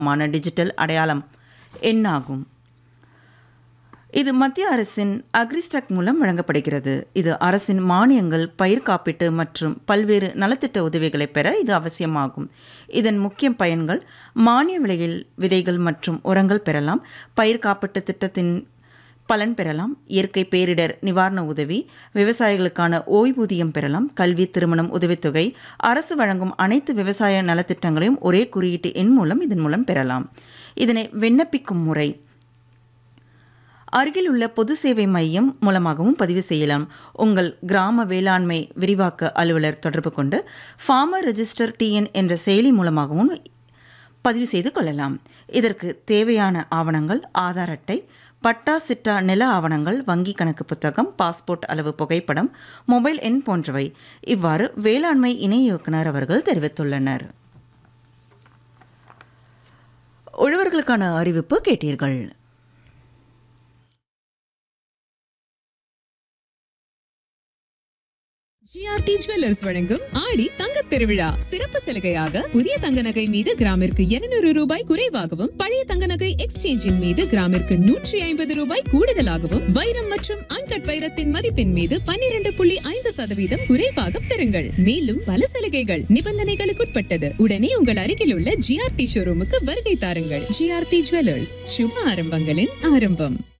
மான டிஜிட்டல் அடையாளம் எண்ணாகும் இது மத்திய அரசின் அக்ரிஸ்டாக் மூலம் வழங்கப்படுகிறது இது அரசின் மானியங்கள் பயிர் காப்பீட்டு மற்றும் பல்வேறு நலத்திட்ட உதவிகளை பெற இது அவசியமாகும் இதன் முக்கிய பயன்கள் மானிய விலையில் விதைகள் மற்றும் உரங்கள் பெறலாம் பயிர் காப்பீட்டு திட்டத்தின் பலன் பெறலாம் இயற்கை பேரிடர் நிவாரண உதவி விவசாயிகளுக்கான ஓய்வூதியம் பெறலாம் கல்வி திருமணம் உதவித்தொகை அரசு வழங்கும் அனைத்து விவசாய நலத்திட்டங்களையும் ஒரே குறியீட்டு எண் மூலம் இதன் மூலம் பெறலாம் இதனை விண்ணப்பிக்கும் முறை அருகில் உள்ள பொது சேவை மையம் மூலமாகவும் பதிவு செய்யலாம் உங்கள் கிராம வேளாண்மை விரிவாக்க அலுவலர் தொடர்பு கொண்டு ஃபார்மர் ரெஜிஸ்டர் டிஎன் என்ற செயலி மூலமாகவும் பதிவு செய்து கொள்ளலாம் இதற்கு தேவையான ஆவணங்கள் ஆதார் அட்டை பட்டா சிட்டா நில ஆவணங்கள் வங்கி கணக்கு புத்தகம் பாஸ்போர்ட் அளவு புகைப்படம் மொபைல் எண் போன்றவை இவ்வாறு வேளாண்மை இணை இயக்குனர் அவர்கள் தெரிவித்துள்ளனர் உழவர்களுக்கான அறிவிப்பு கேட்டீர்கள் ஜிஆர்டி ஜுவல்லர்ஸ் வழங்கும் ஆடி தங்கத் திருவிழா சிறப்பு சலுகையாக புதிய தங்க நகை மீது கிராமிற்கு 200 ரூபாய் குறைவாகவும் பழைய தங்க நகை எக்ஸ்சேஞ்சின் மீது கிராமிற்கு நூற்றி ஐம்பது ரூபாய் கூடுதலாகவும் வைரம் மற்றும் அன்கட் வைரத்தின் மதிப்பின் மீது 12.5% புள்ளி ஐந்து சதவீதம் குறைவாக பெறுங்கள் மேலும் பல சலுகைகள் நிபந்தனைகளுக்குட்பட்டது உடனே உங்கள் அருகில் உள்ள ஜிஆர்டி ஷோரூமுக்கு வருகை தாருங்கள் ஜிஆர்டி ஜுவல்லர்ஸ் சுப ஆரம்பங்களின் ஆரம்பம்